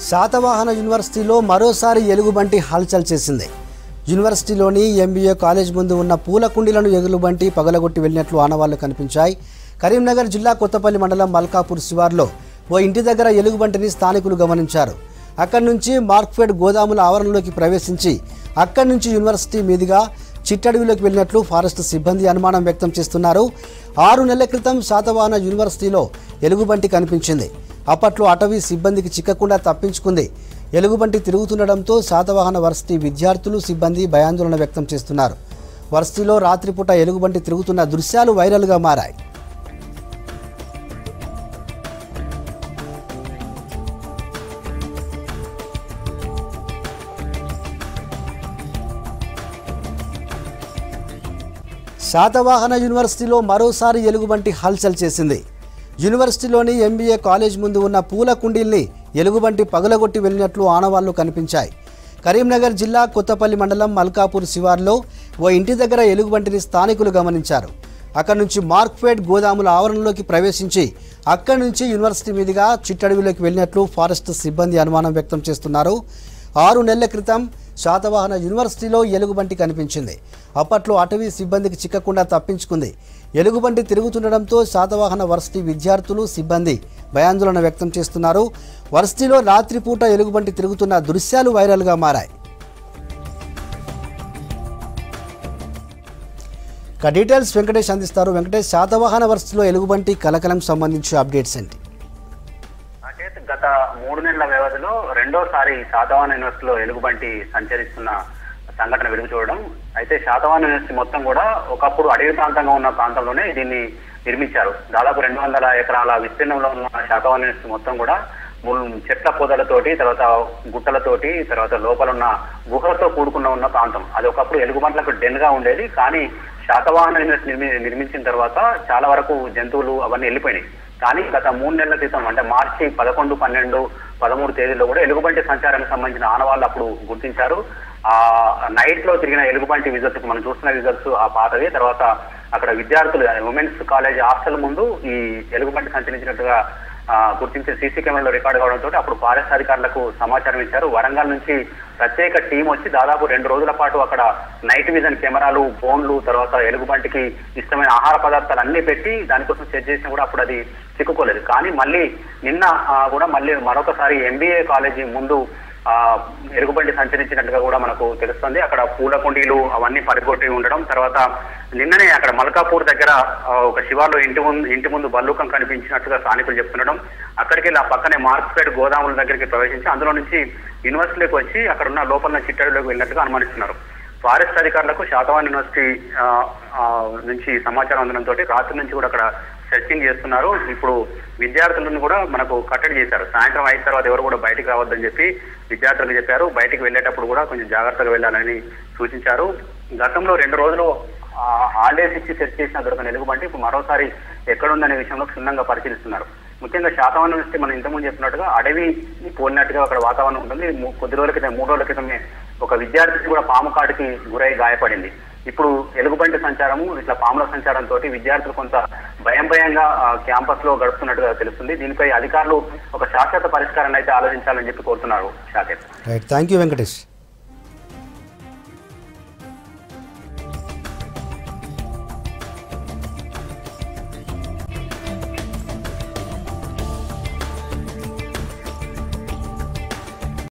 శాతవాహన యూనివర్సిటీలో మరోసారి ఎలుగుబంటి హల్చల్ చేసింది యూనివర్సిటీలోని ఎంబీఏ కాలేజ్ ముందు ఉన్న పూల కుండీలను ఎలుగుబంటి పగలగొట్టి వెళ్ళినట్లు ఆనవాళ్లు కనిపించాయి కరీంనగర్ జిల్లా కొత్తపల్లి మండలం మల్కాపూర్ శివార్లో ఓ ఇంటి దగ్గర ఎలుగుబంటిని స్థానికులు గమనించారు అక్కడి నుంచి మార్క్ఫెడ్ గోదాముల ఆవరణలోకి ప్రవేశించి అక్కడి నుంచి యూనివర్సిటీ మీదుగా చిట్టడవిలోకి వెళ్ళినట్లు ఫారెస్ట్ సిబ్బంది అనుమానం వ్యక్తం చేస్తున్నారు ఆరు నెలల క్రితం శాతవాహన యూనివర్సిటీలో ఎలుగుబంటి కనిపించింది అప్పట్లో అటవీ సిబ్బందికి చిక్కకుండా తప్పించుకుంది ఎలుగుబంటి తిరుగుతుండడంతో శాతవాహన వర్సిటీ విద్యార్థులు సిబ్బంది భయాందోళన వ్యక్తం చేస్తున్నారు వర్సిటీలో రాత్రిపూట ఎలుగుబంటి తిరుగుతున్న దృశ్యాలు వైరల్గా మారాయి శాతవాహన యూనివర్సిటీలో మరోసారి ఎలుగుబంటి హల్చల్ చేసింది యూనివర్సిటీలోని ఎంబీఏ కాలేజ్ ముందు ఉన్న పూల కుండీల్ని ఎలుగుబంటి పగలగొట్టి వెళ్ళినట్లు ఆనవాళ్లు కనిపించాయి కరీంనగర్ జిల్లా కొత్తపల్లి మండలం మల్కాపూర్ శివార్లో ఓ ఇంటి దగ్గర ఎలుగుబంటిని స్థానికులు గమనించారు అక్కడి నుంచి మార్క్ఫెడ్ గోదాముల ఆవరణలోకి ప్రవేశించి అక్కడి నుంచి యూనివర్సిటీ మీదుగా చిట్టడవిలోకి వెళ్ళినట్లు ఫారెస్ట్ సిబ్బంది అనుమానం వ్యక్తం చేస్తున్నారు ఆరు నెలల క్రితం శాతవాహన యూనివర్సిటీలో ఎలుగుబంటి కనిపించింది అప్పట్లో అటవీ సిబ్బందికి చిక్కకుండా తప్పించుకుంది ఎలుగుబంటి తిరుగుతుండడంతో శాతవాహన వర్సిటీ విద్యార్థులు సిబ్బంది భయాందోళన వ్యక్తం చేస్తున్నారు వర్సిటీలో రాత్రిపూట ఎలుగుబంటి తిరుగుతున్న దృశ్యాలు వైరల్గా మారాయి ఇక డీటెయిల్స్ వెంకటేష్ అందిస్తారు వెంకటేష్ శాతవాహన వర్సిటీలో ఎలుగుబంటి కలకలం సంబంధించి అప్డేట్స్ ఏంటి నాకైతే గత మూడు నెలల వ్యవధిలో రెండోసారి శాతవాహన యూనివర్సిటీలో ఎలుగుబంటి సంచరిస్తున్న సంఘటన వెలుగు చూడడం అయితే శాతవాహన యూనివర్సిటీ మొత్తం కూడా ఒకప్పుడు అడవి ప్రాంతంగా ఉన్న ప్రాంతంలోనే దీన్ని నిర్మించారు దాదాపు రెండు వందల ఎకరాల విస్తీర్ణంలో ఉన్న శాతవాహన యూనివర్సిటీ మొత్తం కూడా ముల్- చెట్ల పొదలతోటి తర్వాత గుట్టలతోటి తర్వాత లోపల ఉన్న గుహలతో కూడుకున్న ఉన్న ప్రాంతం అది ఒకప్పుడు ఎలుగుబంట్లకు డెన్ గా ఉండేది కానీ శాతవాహన యూనివర్సిటీ నిర్మి- నిర్మించిన తర్వాత చాలా వరకు జంతువులు అవన్నీ వెళ్ళిపోయినాయి కానీ గత మూడు నెలల క్రితం అంటే మార్చి పదకొండు పన్నెండు పదమూడు తేదీలో కూడా ఎలుగుబంటి సంచారానికి సంబంధించిన ఆనవాళ్ళు అప్పుడు గుర్తించారు ఆ నైట్ లో తిరిగిన ఎలుగుబంటి విజువల్స్ మనం చూస్తున్న విజువల్స్ ఆ పాతవి తర్వాత అక్కడ విద్యార్థులు ఉమెన్స్ కాలేజ్ హాస్టల్ ముందు ఈ ఎలుగుబంటి సంచరించినట్టుగా ఆ, గుర్తించే సీసీ కెమెరాలో రికార్డు కావడంతో అప్పుడు ఫారెస్ట్ అధికారులకు సమాచారం ఇచ్చారు వరంగల్ నుంచి ప్రత్యేక టీం వచ్చి దాదాపు రెండు రోజుల పాటు అక్కడ నైట్ విజన్ కెమెరాలు ఫోన్లు తర్వాత ఎలుగుబంటికి ఇష్టమైన ఆహార పదార్థాలు అన్ని పెట్టి దానికోసం సెట్ చేసినా కూడా అప్పుడు అది చిక్కుకోలేదు కానీ మళ్ళీ నిన్న ఆ, కూడా మళ్ళీ మరొకసారి ఎంబీఏ కాలేజీ ముందు ఆ ఎలుగుబంటి సంచరించినట్టుగా కూడా మనకు తెలుస్తుంది అక్కడ పూల కుండీలు అవన్నీ పరిగొట్టి ఉండడం తర్వాత నిన్ననే అక్కడ మల్కాపూర్ దగ్గర ఆ, ఒక శివార్లో ఇంటి ముందు ఇంటి ముందు బల్లూకం కనిపించినట్టుగా స్థానికులు చెప్తుండడం అక్కడికి వెళ్ళి ఆ పక్కనే మార్క్స్పేట్ గోదాముల దగ్గరికి ప్రవేశించి అందులో నుంచి యూనివర్సిటీలోకి వచ్చి అక్కడ ఉన్న లోపల చిట్టడిలోకి వెళ్ళినట్టుగా అనుమానిస్తున్నారు ఫారెస్ట్ అధికారులకు శాతవాన్ యూనివర్సిటీ ఆ, ఆ, నుంచి సమాచారం అందడంతో రాత్రి నుంచి కూడా అక్కడ సెర్చింగ్ చేస్తున్నారు ఇప్పుడు విద్యార్థులను కూడా మనకు కట్టడి చేశారు సాయంత్రం అయిన తర్వాత ఎవరు కూడా బయటికి రావద్దని చెప్పి విద్యార్థులకు చెప్పారు బయటికి వెళ్ళేటప్పుడు కూడా కొంచెం జాగ్రత్తగా వెళ్ళాలని సూచించారు గతంలో రెండు రోజులు ఆ, హాలిడేస్ ఇచ్చి సెట్ చేసిన దొరకని ఎలుగుబంటి ఇప్పుడు మరోసారి ఎక్కడుందనే విషయంలో క్షుణ్ణంగా పరిశీలిస్తున్నారు ముఖ్యంగా శాతవాహన యూనివర్సిటీ మనం ఇంతకుముందు చెప్పినట్టుగా అడవి పోలినట్టుగా అక్కడ వాతావరణం ఉంటుంది ము- కొద్ది రోజుల క్రితం మూడు రోజుల క్రితమే ఒక విద్యార్థి కూడా పాము కాటికి గురై గాయపడింది ఇప్పుడు ఎలుగుబంటి సంచారము ఇట్లా పాముల సంచారంతో విద్యార్థులు కొంత భయం భయంగా క్యాంపస్ లో గడుపుతున్నట్టుగా తెలుస్తుంది దీనిపై అధికారులు ఒక శాశ్వత పరిష్కారాన్ని అయితే ఆలోచించాలని చెప్పి కోరుతున్నారు Saket right thank you Venkatesh